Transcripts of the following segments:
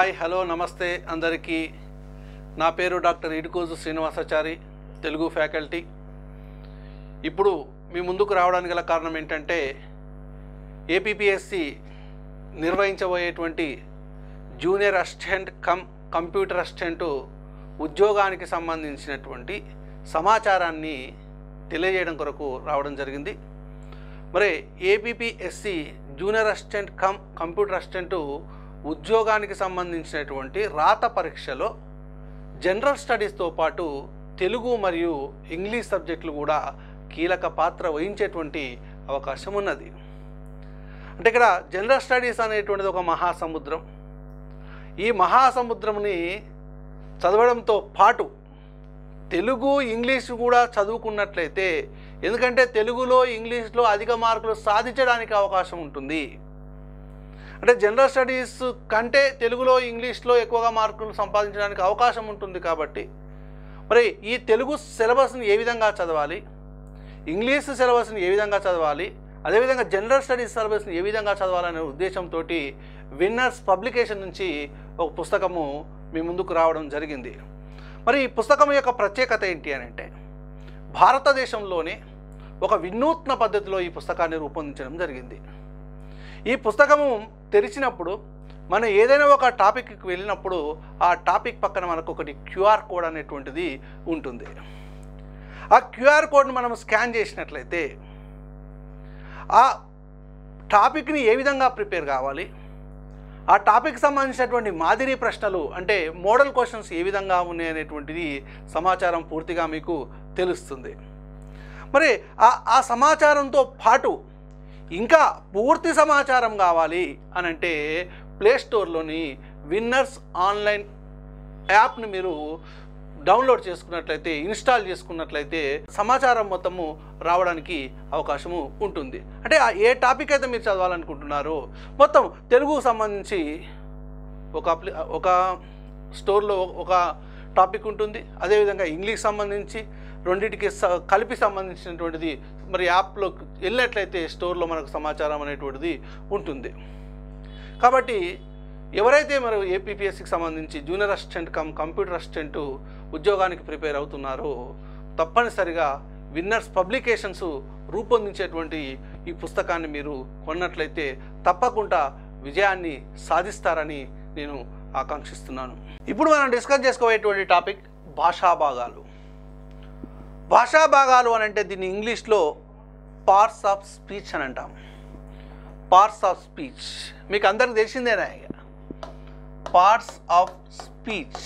hi hello నమస్తే అందరికీ నా పేరు డాక్టర్ ఇడుకోజు శ్రీనివాసాచారి తెలుగు ఫ్యాకల్టీ ఇప్పుడు మీ ముందుకు రావడానికి గల కారణం ఏంటంటే ఏపీపీఎస్సి నిర్వహించబోయేటువంటి junior assistant cum computer assistant ఉద్యోగానికి సంబంధించినటువంటి సమాచారాన్ని తెలియజేయడం కొరకు రావడం జరిగింది మరి APPSC junior assistant cum computer assistant ఉద్యోగానికి సంబంధించినటువంటి రాత పరీక్షలో జనరల్ స్టడీస్తో పాటు తెలుగు మరియు ఇంగ్లీష్ సబ్జెక్టులు కూడా కీలక పాత్ర వహించేటువంటి అవకాశం ఉన్నది అంటే ఇక్కడ జనరల్ స్టడీస్ అనేటువంటిది ఒక మహాసముద్రం ఈ మహాసముద్రంని చదవడంతో పాటు తెలుగు ఇంగ్లీష్ కూడా చదువుకున్నట్లయితే ఎందుకంటే తెలుగులో ఇంగ్లీష్లో అధిక మార్కులు సాధించడానికి అవకాశం ఉంటుంది అంటే జనరల్ స్టడీస్ కంటే తెలుగులో ఇంగ్లీష్లో ఎక్కువగా మార్కులు సంపాదించడానికి అవకాశం ఉంటుంది కాబట్టి మరి ఈ తెలుగు సిలబస్ని ఏ విధంగా చదవాలి ఇంగ్లీష్ సిలబస్ని ఏ విధంగా చదవాలి అదేవిధంగా జనరల్ స్టడీస్ సిలబస్ని ఏ విధంగా చదవాలనే ఉద్దేశంతో విన్నర్స్ పబ్లికేషన్ నుంచి ఒక పుస్తకము మీ ముందుకు రావడం జరిగింది మరి ఈ పుస్తకం యొక్క ప్రత్యేకత ఏంటి అని అంటే భారతదేశంలోనే ఒక వినూత్న పద్ధతిలో ఈ పుస్తకాన్ని రూపొందించడం జరిగింది ఈ పుస్తకము తెరిచినప్పుడు మనం ఏదైనా ఒక టాపిక్కి వెళ్ళినప్పుడు ఆ టాపిక్ పక్కన మనకు ఒకటి క్యూఆర్ కోడ్ అనేటువంటిది ఉంటుంది ఆ క్యూఆర్ కోడ్ని మనం స్కాన్ చేసినట్లయితే ఆ టాపిక్ని ఏ విధంగా ప్రిపేర్ కావాలి ఆ టాపిక్ సంబంధించినటువంటి మాదిరి ప్రశ్నలు అంటే మోడల్ క్వశ్చన్స్ ఏ విధంగా ఉన్నాయి అనేటువంటిది సమాచారం పూర్తిగా మీకు తెలుస్తుంది మరి ఆ ఆ సమాచారంతో పాటు ఇంకా పూర్తి సమాచారం కావాలి అని అంటే ప్లే స్టోర్లోని విన్నర్స్ ఆన్లైన్ యాప్ని మీరు డౌన్లోడ్ చేసుకున్నట్లయితే ఇన్స్టాల్ చేసుకున్నట్లయితే సమాచారం మొత్తము రావడానికి అవకాశము ఉంటుంది అంటే ఆ ఏ టాపిక్ అయితే మీరు చదవాలనుకుంటున్నారో మొత్తం తెలుగుకు సంబంధించి ఒక అప్లి ఒక స్టోర్లో ఒక టాపిక్ ఉంటుంది అదేవిధంగా ఇంగ్లీష్ సంబంధించి రెండింటికి స- కలిపి సంబంధించినటువంటిది మరి యాప్లో వెళ్ళినట్లయితే స్టోర్లో మనకు సమాచారం అనేటువంటిది ఉంటుంది కాబట్టి ఎవరైతే మరి ఏపీపీఎస్సికి సంబంధించి junior assistant cum computer assistant ఉద్యోగానికి ప్రిపేర్ అవుతున్నారో తప్పనిసరిగా విన్నర్స్ పబ్లికేషన్స్ రూపొందించేటువంటి ఈ పుస్తకాన్ని మీరు కొన్నట్లయితే తప్పకుండా విజయాన్ని సాధిస్తారని నేను ఆకాంక్షిస్తున్నాను ఇప్పుడు మనం డిస్కస్ చేసుకోబోయేటువంటి టాపిక్ భాషా భాగాలు భాషా భాగాలు అని అంటే దీన్ని ఇంగ్లీష్లో పార్ట్స్ ఆఫ్ స్పీచ్ అని అంటాం పార్ట్స్ ఆఫ్ స్పీచ్ మీకు అందరికి తెలిసిందేనా ఇక పార్ట్స్ ఆఫ్ స్పీచ్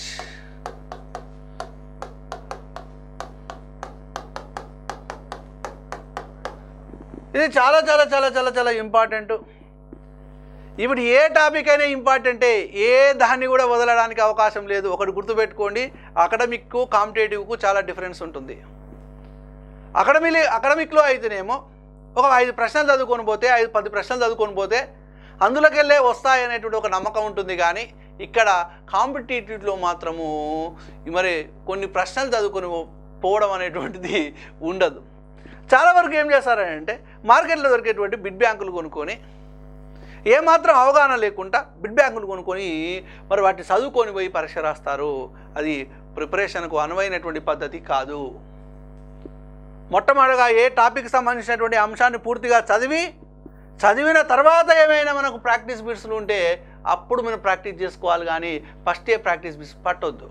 ఇది చాలా చాలా చాలా చాలా చాలా ఇంపార్టెంట్ ఇప్పుడు ఏ టాపిక్ అయినా ఇంపార్టెంటే ఏ దాన్ని కూడా వదలడానికి అవకాశం లేదు ఒకటి గుర్తుపెట్టుకోండి అకాడమిక్కు కాంపిటేటివ్కు చాలా డిఫరెన్స్ ఉంటుంది అకాడమీ అకాడమిక్లో అయితేనేమో ఒక ఐదు ప్రశ్నలు చదువుకొని పోతే ఐదు పది ప్రశ్నలు చదువుకొని పోతే అందులోకెళ్ళే వస్తాయి అనేటువంటి ఒక నమ్మకం ఉంటుంది కానీ ఇక్కడ కాంపిటేటివ్లో మాత్రము మరి కొన్ని ప్రశ్నలు చదువుకొని పోవడం అనేటువంటిది ఉండదు చాలా వరకు ఏం చేస్తారంటే మార్కెట్లో దొరికేటువంటి బిడ్ బ్యాంకులు కొనుక్కొని ఏమాత్రం అవగాహన లేకుండా బిడ్ బ్యాంకులు కొనుక్కొని మరి వాటిని చదువుకొని పోయి పరీక్ష రాస్తారు అది ప్రిపరేషన్కు అనువైనటువంటి పద్ధతి కాదు మొట్టమొదటిగా ఏ టాపిక్ సంబంధించినటువంటి అంశాన్ని పూర్తిగా చదివి చదివిన తర్వాత ఏమైనా మనకు ప్రాక్టీస్ బిట్స్లు ఉంటే అప్పుడు మనం ప్రాక్టీస్ చేసుకోవాలి కానీ ఫస్ట్ ఏ ప్రాక్టీస్ బిట్స్ పట్టొద్దు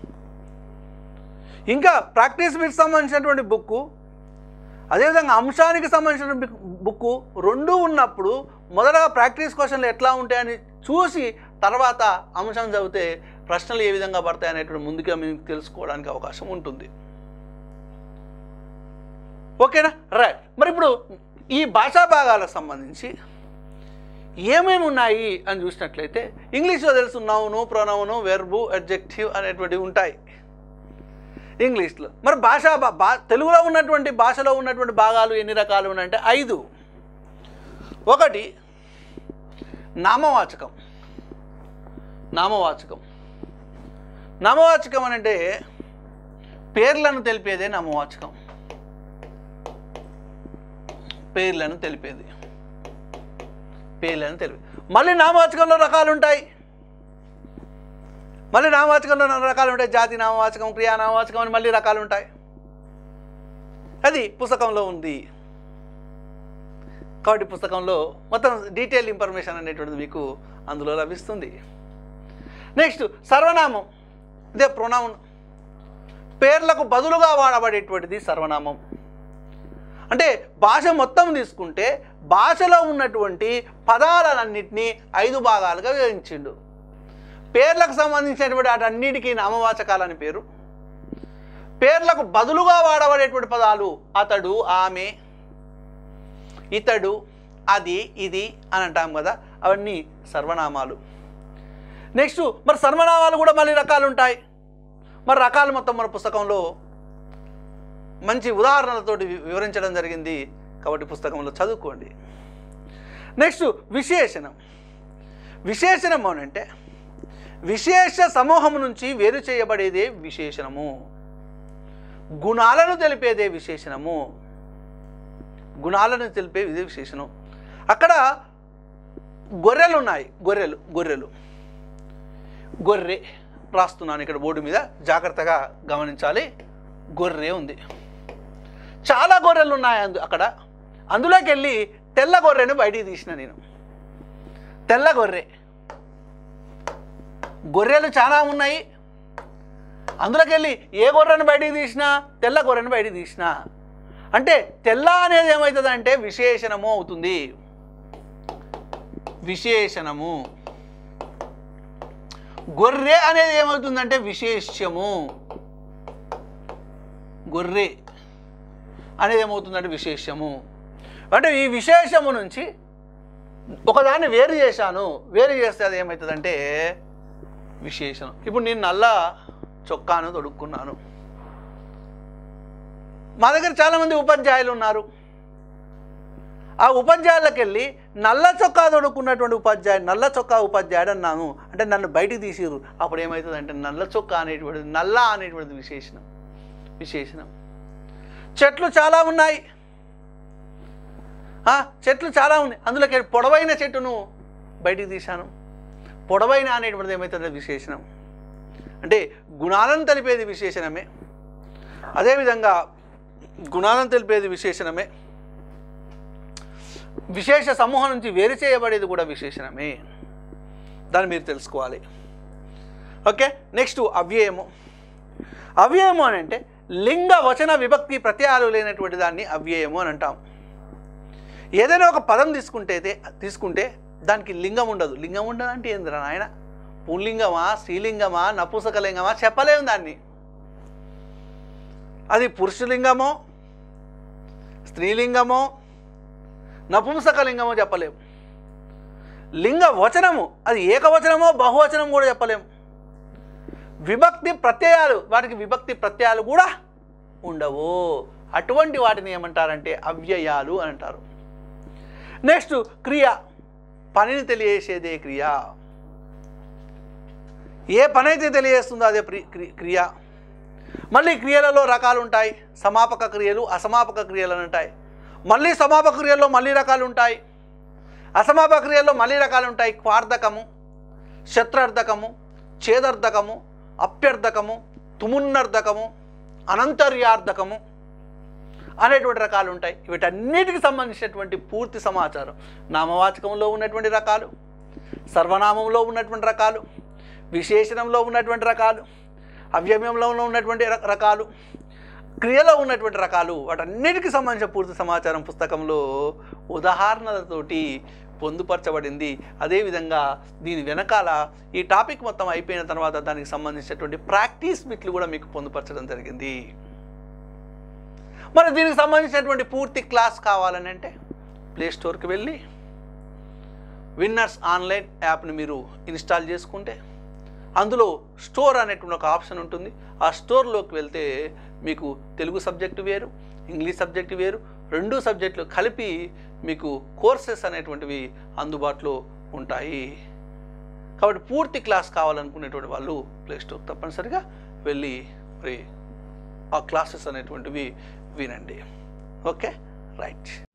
ఇంకా ప్రాక్టీస్ బిట్స్ సంబంధించినటువంటి బుక్కు అదేవిధంగా అంశానికి సంబంధించిన బిక్- బుక్కు రెండు ఉన్నప్పుడు మొదటగా ప్రాక్టీస్ క్వశ్చన్లు ఎట్లా ఉంటాయని చూసి తర్వాత అంశం చదివితే ప్రశ్నలు ఏ విధంగా పడతాయి అనేటువంటి ముందుగా మీకు తెలుసుకోవడానికి అవకాశం ఉంటుంది ఓకేనా రైట్ మరి ఇప్పుడు ఈ భాషా భాగాలకు సంబంధించి ఏమేమి ఉన్నాయి అని చూసినట్లయితే ఇంగ్లీష్లో తెలుసు నౌను ప్రొనౌను వెర్బు అడ్జెక్టివ్ అనేటువంటివి ఉంటాయి ఇంగ్లీష్లో మరి భాష భా- భా తెలుగులో ఉన్నటువంటి భాషలో ఉన్నటువంటి భాగాలు ఎన్ని రకాలు ఉన్నాయంటే ఐదు ఒకటి నామవాచకం నామవాచకం నామవాచకం అని అంటే పేర్లను తెలిపేదే నామవాచకం పేర్లను తెలిపేది పేర్లను తెలిపేది మళ్ళీ నామవాచకంలో రకాలు ఉంటాయి మళ్ళీ నామవాచకంలో నాలుగు రకాలు ఉంటాయి జాతి నామవాచకం క్రియా నామవాచకం అని మళ్ళీ రకాలు ఉంటాయి అది పుస్తకంలో ఉంది కాబట్టి పుస్తకంలో మొత్తం డీటెయిల్ ఇన్ఫర్మేషన్ అనేటువంటిది మీకు అందులో లభిస్తుంది నెక్స్ట్ సర్వనామం ఇదే ప్రొనౌన్ పేర్లకు బదులుగా వాడబడేటువంటిది సర్వనామం అంటే భాష మొత్తం తీసుకుంటే భాషలో ఉన్నటువంటి పదాలన్నింటినీ ఐదు భాగాలుగా విభజించిండు పేర్లకు సంబంధించినటువంటి వాటన్నిటికీ నామవాచకాలని పేరు పేర్లకు బదులుగా వాడబడేటువంటి పదాలు అతడు ఆమె ఇతడు అది ఇది అని అంటాం కదా అవన్నీ సర్వనామాలు నెక్స్ట్ మరి సర్వనామాలు కూడా మళ్ళీ రకాలు ఉంటాయి మరి రకాలు మొత్తం మన పుస్తకంలో మంచి ఉదాహరణలతోటి వి- వివరించడం జరిగింది కాబట్టి పుస్తకంలో చదువుకోండి నెక్స్ట్ విశేషణం విశేషణం అంటే విశేష సమూహం నుంచి వేరు చేయబడేదే విశేషణము గుణాలను తెలిపేదే విశేషణము గుణాలను తెలిపే ఇదే విశేషణం అక్కడ గొర్రెలు ఉన్నాయి గొర్రెలు గొర్రెలు గొర్రె రాస్తున్నాను ఇక్కడ బోర్డు మీద జాగ్రత్తగా గమనించాలి గొర్రె ఉంది చాలా గొర్రెలు ఉన్నాయి అందు అక్కడ అందులోకి వెళ్ళి తెల్ల గొర్రెను బయటికి తీసిన నేను తెల్ల గొర్రె గొర్రెలు చాలా ఉన్నాయి అందులోకి వెళ్ళి ఏ గొర్రెను బయటికి తీసినా తెల్ల గొర్రెను బయటికి తీసినా అంటే తెల్ల అనేది ఏమవుతుంది అంటే విశేషణము అవుతుంది విశేషణము గొర్రె అనేది ఏమవుతుందంటే విశేష్యము గొర్రె అనేది ఏమవుతుందంటే విశేషము అంటే ఈ విశేషము నుంచి ఒకదాన్ని వేరు చేశాను వేరు చేస్తే అది ఏమవుతుందంటే విశేషణం ఇప్పుడు నేను నల్ల చొక్కాను తొడుక్కున్నాను మా దగ్గర చాలామంది ఉపాధ్యాయులు ఉన్నారు ఆ ఉపాధ్యాయులకు వెళ్ళి నల్ల చొక్కా తొడుక్కున్నటువంటి ఉపాధ్యాయుడు నల్ల చొక్కా ఉపాధ్యాయుడు అన్నాను అంటే నన్ను బయటికి తీసిరు అప్పుడు ఏమవుతుంది అంటే నల్ల చొక్కా అనేటువంటిది నల్ల అనేటువంటిది విశేషణం విశేషణం చెట్లు చాలా ఉన్నాయి ఆ, చెట్లు చాలా ఉన్నాయి అందులోకి పొడవైన చెట్టును బయటికి తీశాను పొడవైన అనేటువంటిది ఏమవుతుంది విశేషణం అంటే గుణాలను తెలిపేది విశేషణమే అదేవిధంగా గుణాలను తెలిపేది విశేషణమే విశేష సమూహం నుంచి వేరు చేయబడేది కూడా విశేషణమే దాన్ని మీరు తెలుసుకోవాలి ఓకే నెక్స్ట్ అవ్యయము అవ్యయము అని అంటే లింగ వచన విభక్తి ప్రత్యయాలు లేనటువంటి దాన్ని అవ్యయము అని అంటాం ఏదైనా ఒక పదం తీసుకుంటే అయితే- తీసుకుంటే దానికి లింగం ఉండదు లింగం ఉండదు అంటే ఏందిరా నాయన పుల్లింగమా స్త్రీలింగమా నపుంసకలింగమా చెప్పలేము దాన్ని అది పురుషలింగమో స్త్రీలింగమో నపుంసకలింగమో చెప్పలేము లింగ వచనము అది ఏకవచనమో బహువచనం కూడా చెప్పలేము విభక్తి ప్రత్యయాలు వాటికి విభక్తి ప్రత్యయాలు కూడా ఉండవు అటువంటి వాటిని ఏమంటారంటే అవ్యయాలు అని అంటారు నెక్స్ట్ క్రియ పనిని తెలియజేసేదే క్రియ ఏ పని అయితే తెలియజేస్తుందో అదే ప్రి- క్రి- క్రియ మళ్ళీ క్రియలలో రకాలు ఉంటాయి సమాపక క్రియలు అసమాపక క్రియలు అని ఉంటాయి మళ్ళీ సమాపక క్రియల్లో మళ్ళీ రకాలు ఉంటాయి అసమాపక క్రియల్లో మళ్ళీ రకాలు ఉంటాయి క్వార్థకము శత్రార్థకము ఛేదర్థకము అప్యర్థకము తుమున్నర్థకము అనంతర్యార్థకము అనేటువంటి రకాలు ఉంటాయి వీటన్నిటికి సంబంధించినటువంటి పూర్తి సమాచారం నామవాచకంలో ఉన్నటువంటి రకాలు సర్వనామంలో ఉన్నటువంటి రకాలు విశేషణంలో ఉన్నటువంటి రకాలు అవ్యమ్యంలో ఉన్నటువంటి ర- రకాలు క్రియలో ఉన్నటువంటి రకాలు వాటన్నిటికి సంబంధించిన పూర్తి సమాచారం పుస్తకంలో ఉదాహరణలతోటి పొందుపరచబడింది అదేవిధంగా దీని వెనకాల ఈ టాపిక్ మొత్తం అయిపోయిన తర్వాత దానికి సంబంధించినటువంటి ప్రాక్టీస్ బిట్లు కూడా మీకు పొందుపరచడం జరిగింది మరి దీనికి సంబంధించినటువంటి పూర్తి క్లాస్ కావాలని అంటే ప్లే స్టోర్కి వెళ్ళి విన్నర్స్ ఆన్లైన్ యాప్ని మీరు ఇన్స్టాల్ చేసుకుంటే అందులో స్టోర్ అనేటువంటి ఒక ఆప్షన్ ఉంటుంది ఆ స్టోర్లోకి వెళ్తే మీకు తెలుగు సబ్జెక్టు వేరు ఇంగ్లీష్ సబ్జెక్టు వేరు రెండు సబ్జెక్టులు కలిపి మీకు కోర్సెస్ అనేటువంటివి అందుబాటులో ఉంటాయి కాబట్టి పూర్తి క్లాస్ కావాలనుకునేటువంటి వాళ్ళు ప్లే స్టోర్ తప్పనిసరిగా వెళ్ళి మరి ఆ క్లాసెస్ అనేటువంటివి వినండి ఓకే రైట్